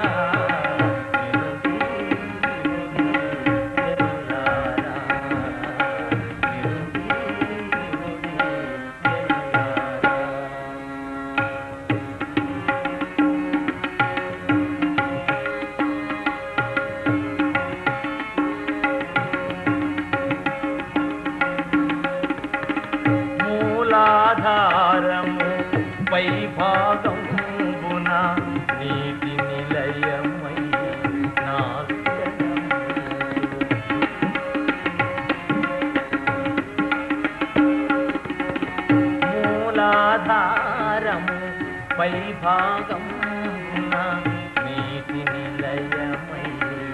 మూలాధారము పై భాగమున నీటి నిలయమై నాశనము. మూలాధారము పై భాగమున నీటి నిలయమై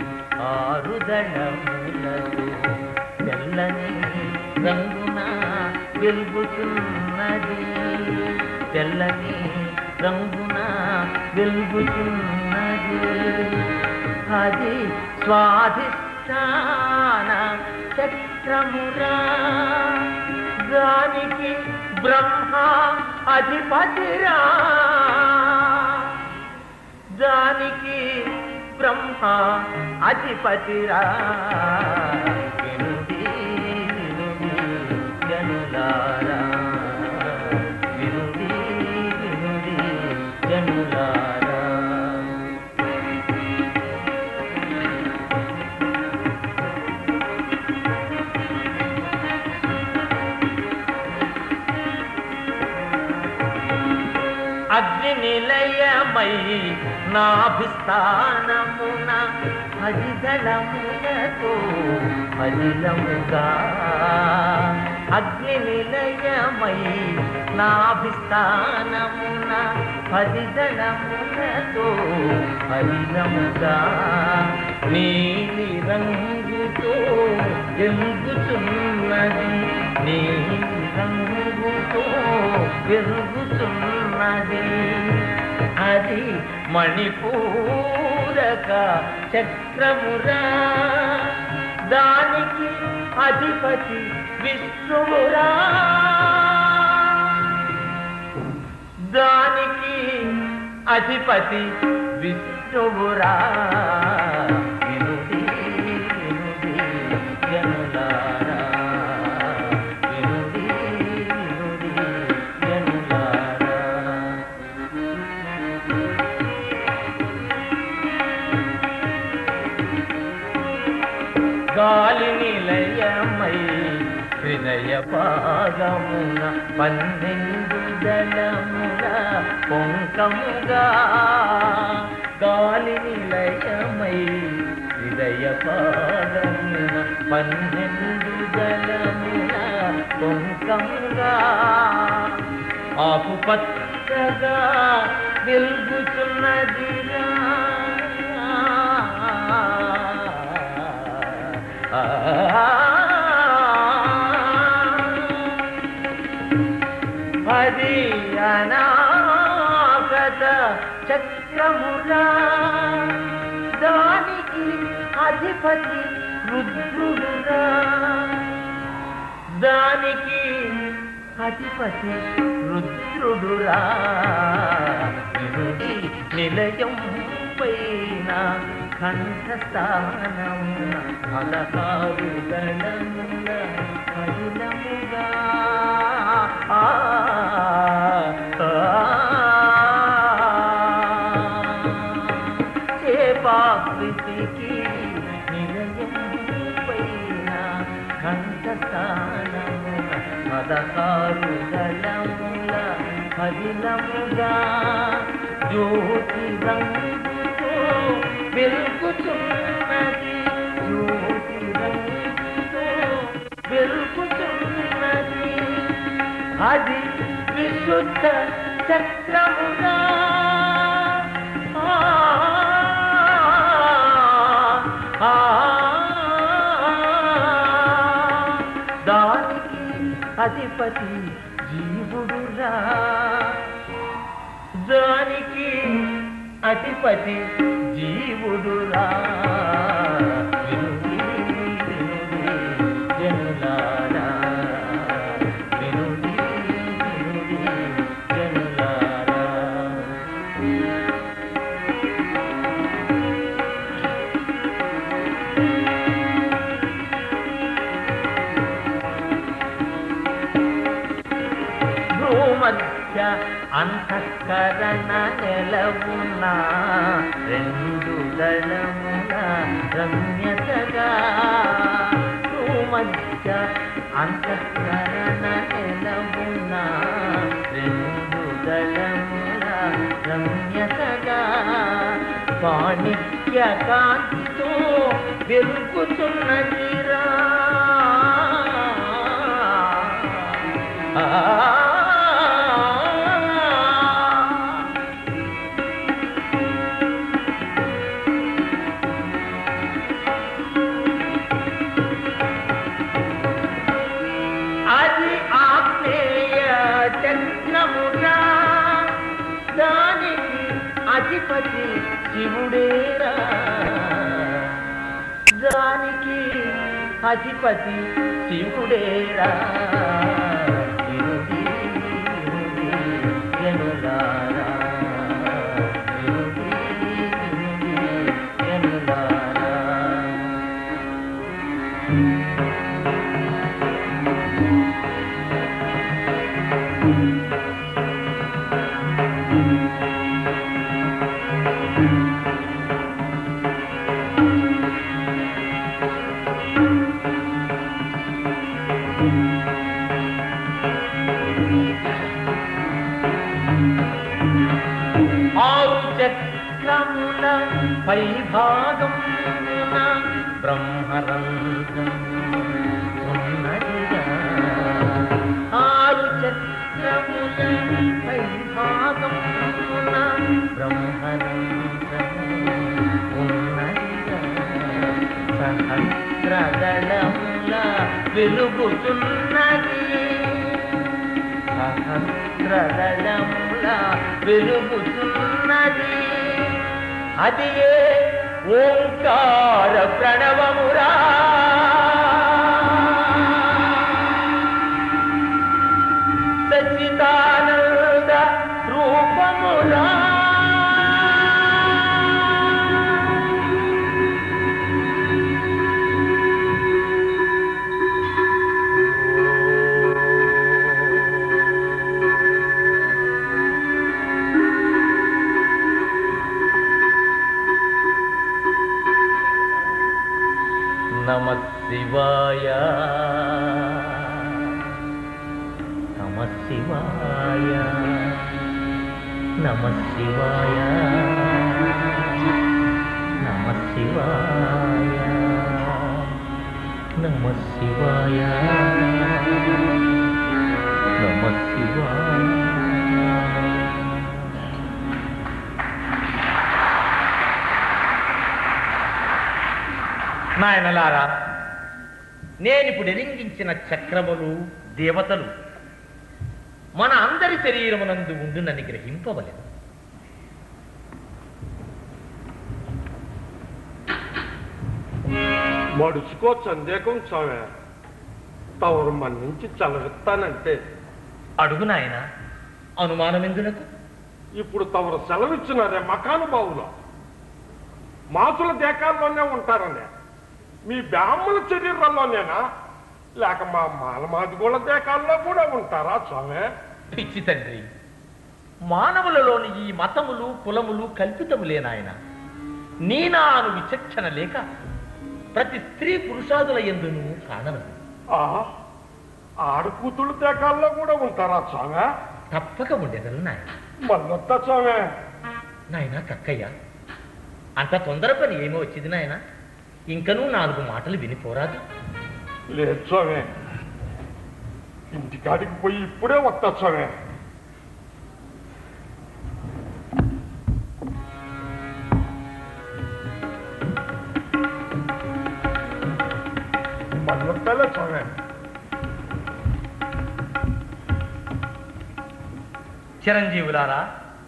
ఆరుదళములతో తెల్లని రంగున వెలుగుతున్నది తెల్లని రంగున వెలుగుతున్నది అది స్వాధిష్టాన చక్రమురా దానికి బ్రహ్మ అధిపతిరా దానికి బ్రహ్మ అధిపతిరా వినుడి వినుడి జనులారా వినుడి వినుడి జనులారా అగ్ని నిలయమై నాభిస్థానమున హరిదళములతో హరిలముగా అగ్ని నిలయమై నాభిస్థానమున హరిదళములతో హరిలముగా నీలి రంగుతో ఎలుగుతున్నది నీలి రంగుతో వెలుగుతున్నది అది మణిపూరక చక్రమురా దానికి అధిపతి విష్ణువురా దానికి అధిపతి విష్ణువురా వినుడి వినుడి జనులారా వినుడి వినుడి జనులారా గాలి నిలయమై హృదయ పాదమున పన్నెండు దళముల పొంకముగా గాలి నిలయమై హృదయ పాదమున పన్నెండు దళముల పొంకముగా ఆకు పచ్చగా వెలుగుతున్నదిరా అది అనాగత చక్రమురా దానికి అధిపతి రుద్రుడురా దానికి అధిపతి రుద్రుడురా వినుడి నిలయం పైన కంఠస్థానమున పదహారు గణముల కరుణముగా ఆ, ఆ, చేపాకృతికి నిలయం పైన కంఠస్థానమున పదహారు గణముల కదిలముగా జ్యోతి రంగుతో వెలుగుతున్నది జ్యోతి రంగుతో వెలుగుతున్నది అది విశుద్ధ చక్రముగా ఆ, ఆ, దానికి అధిపతి జీవుడురా దానికి అధిపతి జీవుడురా వినుడి, వినుడి, జనులారా. వినుడి, వినుడి, జనులారా. భూమధ్య అంతఃకరణ నెలవున రెండు దళముల రమ్యతగా భూమధ్య అంతఃకరణ నెలవున రెండు దళముల రమ్యతగా పాణిక్య కాంతితో వెలుగుతున్నదిరా ఆ అది ఆగ్నేయ చక్రముగా దానికి అధిపతి శివుడేరా దానికి అధిపతి శివుడేరా వినుడి, వినుడి, జనులారా. వినుడి, వినుడి, జనులారా. ఆరు చక్రముల పై భాగమున బ్రహ్మరంధ్రం ఉన్నదిగా ఆరు చక్రముల పై భాగమున బ్రహ్మరంధ్రం ఉన్నదిగా సహస్రదళముల వెలుగుతున్నది సహస్రదళముల వెలుగుతున్నది అది ఏ ఓంకార ప్రణవమురా సచిదానంద రూపమురా నమ శివాయ నమ శివాయ నమ శివాయ నమ శివాయ నమ శివాయ నమ శివాయ నాయనలారా నేనిప్పుడు ఎరింగించిన చక్రములు దేవతలు మన అందరి శరీరమునందు ఉండునని గ్రహింపవలేదు మడుచుకో సందేహం స్వామి తవరు మన్నించి చలవిస్తానంటే అడుగు నాయన అనుమానం ఎందులకు ఇప్పుడు తమరు సెలవిచ్చినారే మకాను బావులో మాసుల దేకాల్లోనే ఉంటారండి మీ బ్రాహ్మణ శరీరంలోనేనా లేక మా మాలమాదిగోళ దేకాల్లో కూడా ఉంటారా స్వామి పిచ్చి తండ్రి మానవులలోని ఈ మతములు కులములు కల్పితములే నాయన నీనాను విచక్షణ లేక ప్రతి స్త్రీ పురుషాదుల ఎందును కానను ఆ ఆడకూతుళ్ళు దేకాల్లో కూడా ఉంటారా స్వామి తప్పక ఉండేదను నాయన మళ్ళొత్తా స్వామి నాయన కక్కయ్య అంత తొందర పని ఏమో వచ్చింది నాయన ఇంకనూ నాలుగు మాటలు వినిపోరాదు లేదు స్వామి ఇంటికాడికి పోయి ఇప్పుడే వస్తా స్వామి మళ్ళొత్తాలే స్వామి చిరంజీవులారా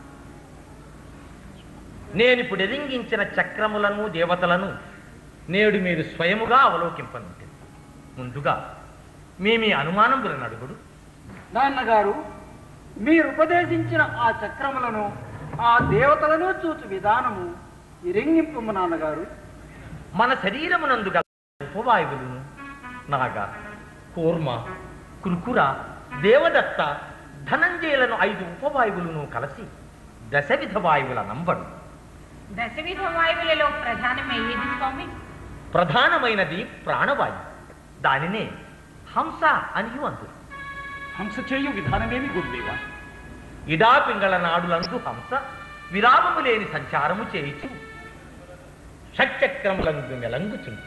నేనిప్పుడు ఎరింగించిన చక్రములను దేవతలను నేడు మీరు స్వయముగా అవలోకింపనుంటుంది ముందుగా మీ మీ అనుమానములను అడుగుడు నాన్నగారు మీరు ఉపదేశించిన ఆ చక్రములను ఆ దేవతలను చూచు విధానము ఇరింగింపు నాన్నగారు మన శరీరమునందు గల ఉపవాయువులను నాగ కూర్మ కురుకుర దేవదత్త ధనంజయులను ఐదు ఉపవాయువులను కలిసి దశవిధ వాయువుల నంబడు దశవిధ వాయువులలో ప్రధానమే ఏది స్వామి ప్రధానమైనది ప్రాణవాయువు దానినే హంస అని అందురు హంస చేయు విధానమేమి గురుదేవా ఇడా పింగళ నాడులందు హంస విరామము లేని సంచారము చేయిచు షట్చక్రములందు మెలంగుచుంటుంది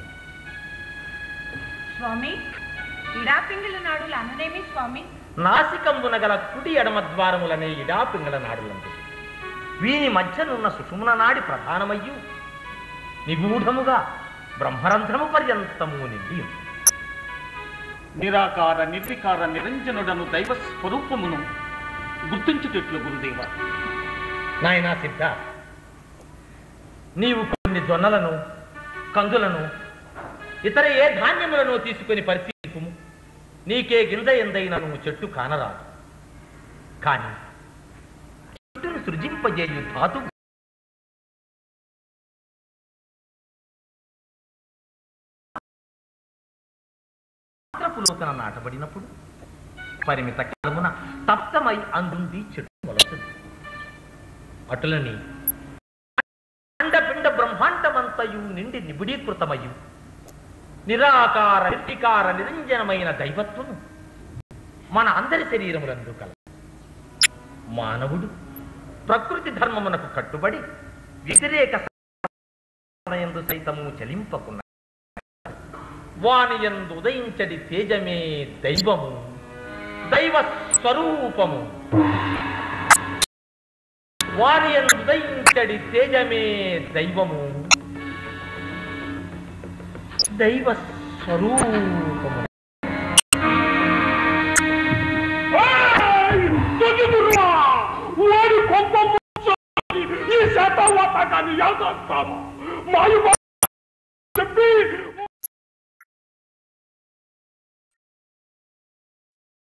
స్వామి ఇడాపింగిల నాడులు అననేమి స్వామి నాసికంబున గల కుడి ఎడమ ద్వారములనే ఇడా పింగళ నాడులందు వీని మధ్యనున్న సుషుమ్న నాడి ప్రధానమయ్యు నిగూఢముగా బ్రహ్మరంధ్రము పర్యంతము నిండి ఉంది. నిరాకార నిర్వికార నిరంజనుడను దైవ స్వరూపమును గుర్తించుటట్లు గురుదేవా నాయనా సిద్ధ నీవు కొన్ని జొన్నలను కందులను ఇతర ఏ ధాన్యములను తీసుకుని పరిశీలింపుము నీకే గింజ ఎందైనను చెట్టు కానరాదు కాని చెట్టును సృజింపజేయు ధాతు పులోకన నాటబడినప్పుడు పరిమిత కాలమున తప్తమై అందుంది చెట్టు మొలచుంది అటులని అండపిండ బ్రహ్మాండమంతయు నిండి నిబిడీకృతమయ్యు నిరాకార నిర్వికార నిరంజనమైన దైవత్వము మన అందరి శరీరములందు కల మానవుడు ప్రకృతి ధర్మమునకు కట్టుబడి వ్యతిరేక ఎందు సైతము చలింపకున్న వాని యందు ఉదయించడి తేజమే దైవము దైవ స్వరూపము వారి యందు ఉదయించడి తేజమే దైవము దైవ స్వరూపము వాడి కొంప ముంచాలి. ఈ శాతం వాటాకాన్ని యాదాస్తాము మాయుబా